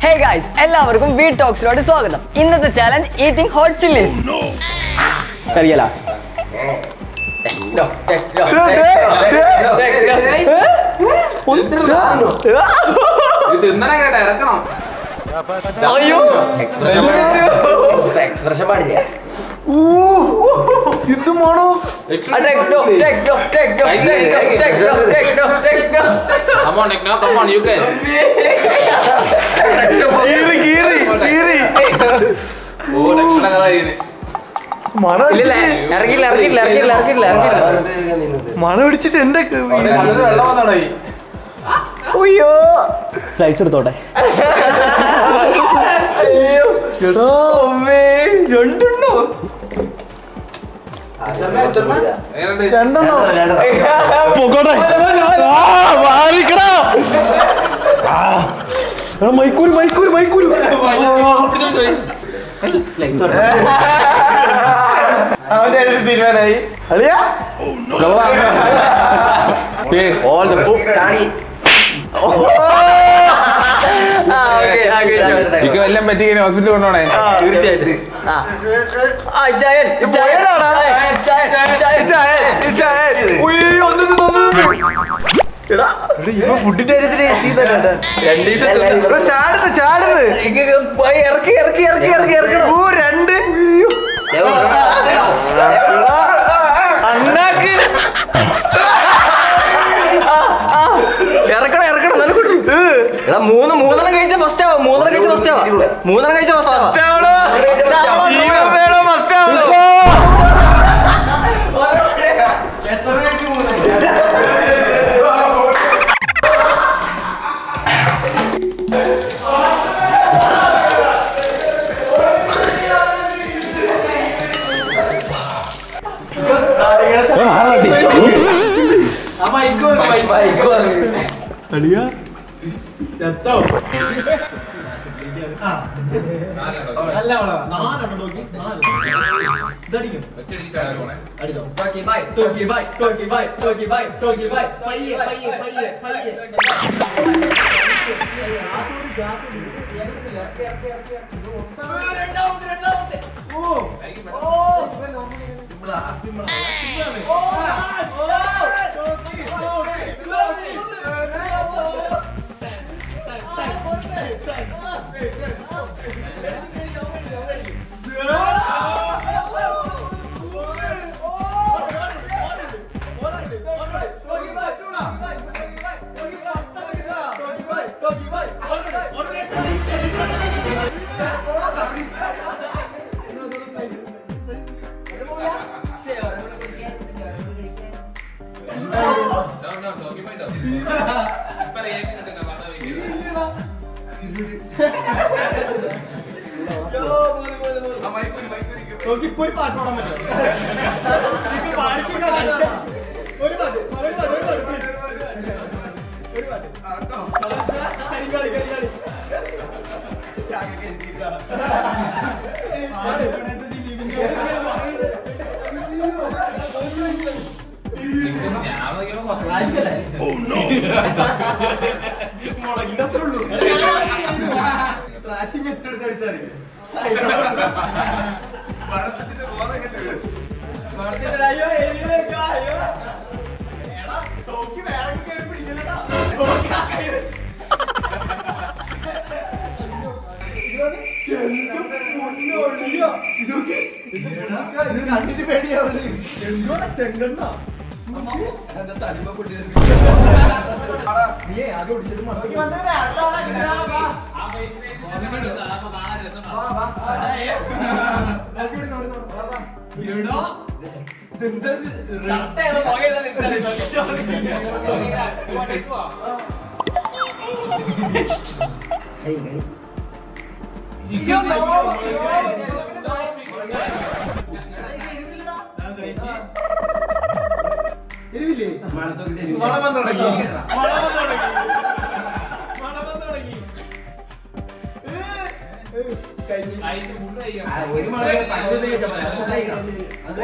Hey guys എല്ലാവർക്കും V ടോക്സിലോട്ട് സ്വാഗതം ഇന്നത്തെ ചാലഞ്ച് ഈറ്റിംഗ് ഹോട്ട് ചില്ലീസ് കളിയല ഇത് ഇന്നലെ കേട്ടോ ഇറക്കണം അയ്യോ എക്സ്പ്രഷൻ പാടില്ല Come on, Nick, now come on, you can. ഓ, രക്ഷയുടെ കഥ ഇതിന്. ഇല്ല ഇറങ്ങില്ല ഇറങ്ങില്ല ഇറങ്ങില്ല ഇറങ്ങില്ല ഇറങ്ങില്ല മണം പിടിച്ചിട്ട് എന്റെ അവിടെ കണ്ണിന് വെള്ളം വന്നു തുടങ്ങി. അയ്യോ സ്ലൈസ് എടുത്തോട്ടെ എടാ അമ്മേ രണ്ടെണ്ണോ എങ്ങനെയുണ്ട്? രണ്ടെണ്ണോ പോകോട്ടെ മാറിക്കടാ മൈക്കൂര് മൈക്കൂര് മൈക്കൂര് അവന്റെ തീരുമാനമായി അളിയാ ഏയ്, ഓൾ ദ ആ ഓക്കെ എനിക്ക് വല്ലതും പറ്റി ഹോസ്പിറ്റലിൽ കൊണ്ടുപോണേ തീർച്ചയായിട്ടും ആ ആ ജയൻ ജയൻ ജയൻ ജയൻ ഇപ്പൊ ഫുഡിന്റെ കാര്യത്തിന് സീതല്ലേ ചാടുന്നു ചാടുന്നു ഇറക്കി ഇറക്കി ഇറക്കി ഇറക്കി ഇറക്കണം ഓ രണ്ട് അണ്ണാക്ക് ഇറക്കണം ഇറക്കണം നല്ല കുട്ടി എടാ മൂന്ന് മൂന്നെണ്ണം കഴിച്ച ഫസ്റ്റ് ആവാ മൂന്നെണ്ണം കഴിച്ച ഫസ്റ്റ് ആവാ മൂന്നെണ്ണം കഴിച്ച ഫസ്റ്റ് ആവാ ജീവൻ വേണം മസ്റ്റ് ആവണോ ഞാൻ നോക്കിയപ്പോ കുറച്ച് ഒരു മണി പഞ്ചത് കഴിച്ചാൽ പോലെ അത് കഴിക്കണം അത്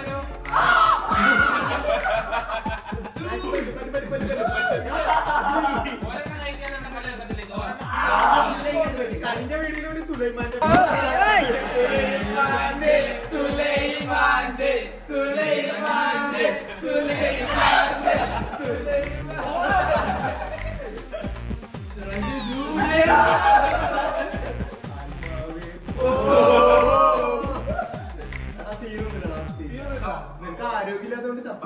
ആ കഴിഞ്ഞ വീഡിയോയിലൂടെ സുലൈമാന്റെ നിനക്ക് ആരോഗ്യമില്ലാത്തതുകൊണ്ട് ചത്തു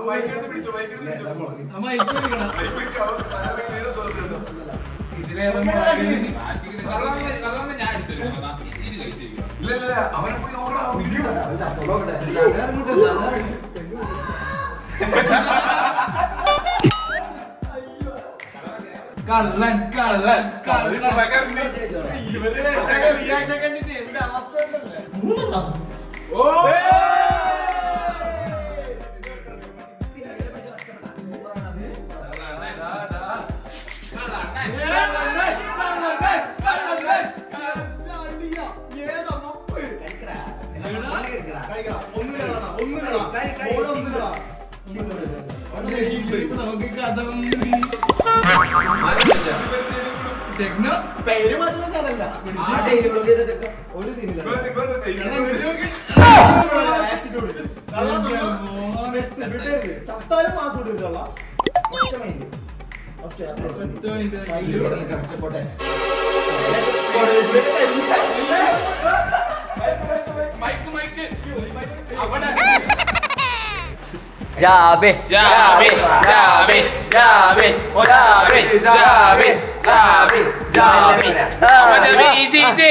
ഞാൻ എടുത്തു ഇത് കഴിച്ചിരിക്കും കള്ളൻ കള്ളൻ നമുക്ക് കഥ ടെക്നോ പേര് മാറ്റുന്ന സാധനമല്ല ഒരു സീനില്ല ആറ്റിറ്റ്യൂഡ് വിട്ടരുത് ചത്താലും മാസം വിട്ടരുതല്ല ഒറ്റ മൈൻഡ് ഒറ്റ ജാബേ ജാബേ ജാബേ ജാബേ ജാബേ ജാബേ ജാബേ ജാബേ ജാബേ ഈസി ഈസി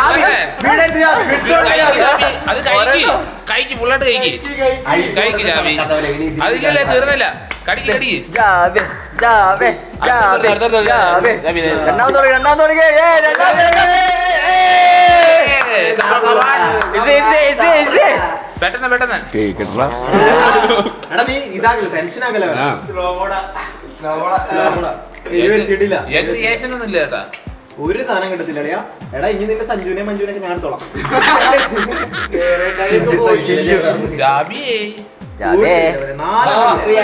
അത് കഴിക്ക് കഴിക്ക് ഫുള്ളായിട്ട് കഴിക്ക് കഴിക്ക് ജാബി അതില്ലല്ലേ തീർന്നില്ല കടിക്ക് കടിക്ക് ജാബേ ജാബേ ജാബേ അടുത്ത, അടുത്ത, അടുത്ത. ജാബേ ജാബി, ജാബി. രണ്ടാമത് തുടങ്ങി രണ്ടാമത് തുടങ്ങി ഏ രണ്ടാമത് തുടങ്ങി ഇസേ ഇസേ ഇസേ ഇസേ പെട്ടെന്ന് പെട്ടെന്ന് എടാ നീ ഇതാകല ടെൻഷൻ ആകല എത്തിയിട്ടില്ല റിയാക്ഷൻ ഒന്നും ഇല്ല ചേട്ടാ ഒരു സാധനം കിട്ടത്തില്ല എടാ എടാ ഇനി നിന്റെ സഞ്ജുവിനെ മഞ്ജുവിനെ ഞാൻ എടുത്തോളാം ജാബിയേ ജാബേ നാല്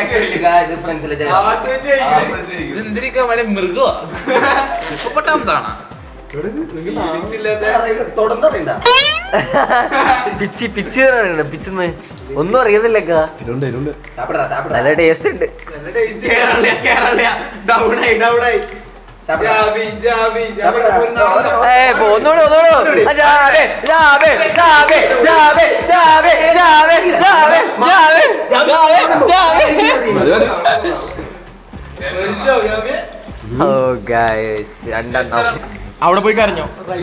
ഇത് എന്തിനൊക്കെ വരെ മൃഗമാ ഹിപ്പോപ്പൊട്ടാമസ് ആണോ പിച്ചി പിച്ച് പിച്ചെന്ന് ഒന്നും അറിയുന്നില്ലക്കാ നല്ല ടേസ്റ്റ് ഉണ്ട് കേരള കേരള ഡൗണായി ഡൗണായി ഏ ഇപ്പൊ ഒന്നുകൂടി ഒന്നുകൂടി ആ, ജാബേ ജാബേ ജാബേ ജാബേ ജാബേ ജാബേ ജാബേ ജാബേ ജാബേ ഓ ഗൈസ് രണ്ടെണ്ണം അവിടെ പോയി കരഞ്ഞോ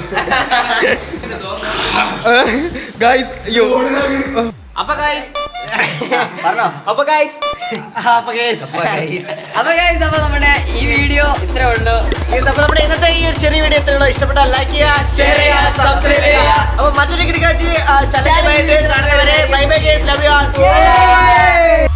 ഗൈസ് അയ്യോ അപ്പൊ ഗൈസ് പറഞ്ഞോ അപ്പൊ ഗൈസ് അപ്പൊ ഗൈസ് അപ്പൊ ഗൈസ് അപ്പൊ നമ്മുടെ ഈ വീഡിയോ ഇത്രേ ഉള്ളൂ Guys, അപ്പൊ നമ്മുടെ ഇന്നത്തെ ഈ ഒരു ചെറിയ വീഡിയോ ഇത്രേ ഉള്ളൂ ഇഷ്ടപ്പെട്ടാൽ ലൈക്ക് ചെയ്യുക ഷെയർ ചെയ്യുക സബ്സ്ക്രൈബ് ചെയ്യുക അപ്പൊ മറ്റൊരു കിടക്കാച്ച് ചലഞ്ചുമായിട്ട് കാണുന്നവരെ bye bye guys love you all